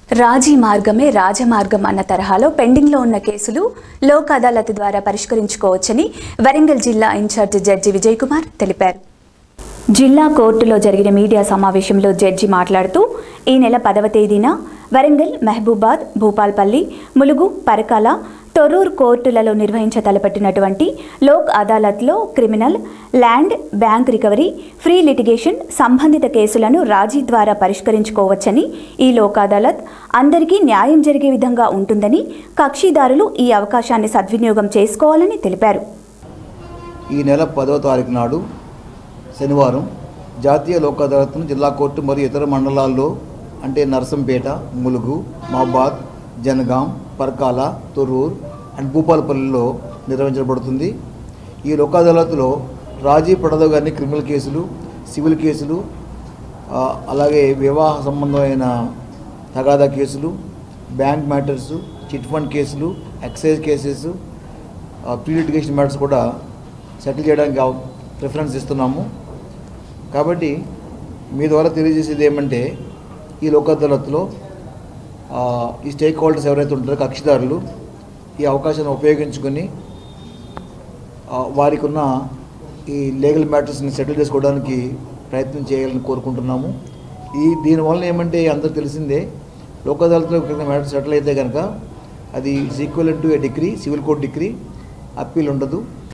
రాజీ మార్గమే రాజమార్గం అన్న తరహాలో పెండింగ్లో ఉన్న కేసులు లోక్ అదాలత్ ద్వారా పరిష్కరించుకోవచ్చని వరంగల్ జిల్లా ఇన్ఛార్జ్ జడ్జి విజయ్ కుమార్ తెలిపారు జిల్లా కోర్టులో జరిగిన మీడియా సమావేశంలో జడ్జి మాట్లాడుతూ ఈ నెల పదవ తేదీన వరంగల్ మహబూబాద్ భూపాల్పల్లి ములుగు పరకాల తొర్రూరు కోర్టులలో నిర్వహించ తలపెట్టినటువంటి లోక్ అదాలత్లో criminal land bank recovery free litigation సంబంధిత కేసులను రాజీ ద్వారా పరిష్కరించుకోవచ్చని ఈ లోక్ అదాలత్ అందరికీ న్యాయం జరిగే విధంగా ఉంటుందని కక్షిదారులు ఈ అవకాశాన్ని సద్వినియోగం చేసుకోవాలని తెలిపారు ఈ నెల పదవ తారీఖు నాడు శనివారం జాతీయ లోక్ అదాలత్ను జిల్లా కోర్టు మరియు ఇతర మండలాల్లో అంటే నర్సంపేట ములుగు మహబాద్ జనగాం పర్కాల తొర్రూర్ అండ్ భూపాలపల్లిలో నిర్వహించబడుతుంది ఈ లోక్ అదాలత్లో రాజీ పడదగాని క్రిమినల్ కేసులు సివిల్ కేసులు ఆ, అలాగే వివాహ సంబంధమైన తగాదా కేసులు బ్యాంక్ మ్యాటర్స్ చిట్ ఫండ్ కేసులు excise cases pre litigation matters కూడా సెటిల్ చేయడానికి అవ- ప్రిఫరెన్స్ ఇస్తున్నాము కాబట్టి మీ ద్వారా తెలియజేసేది ఏమంటే ఈ లోక్ అదాలత్లో ఆ, ఈ స్టేక్ హోల్డర్స్ ఎవరైతే ఉంటారో కక్షిదారులు ఈ అవకాశాన్ని ఉపయోగించుకొని ఆ, వారికి ఉన్న ఈ లీగల్ మ్యాటర్స్ని సెటిల్ చేసుకోవడానికి ప్రయత్నం చేయాలని కోరుకుంటున్నాము ఈ దీనివల్ల ఏమంటే అందరూ తెలిసిందే లోక్ అదాలత్లో మ్యాటర్ సెటిల్ అయితే కనుక అది equal to a degree civil court degree appeal ఉండదు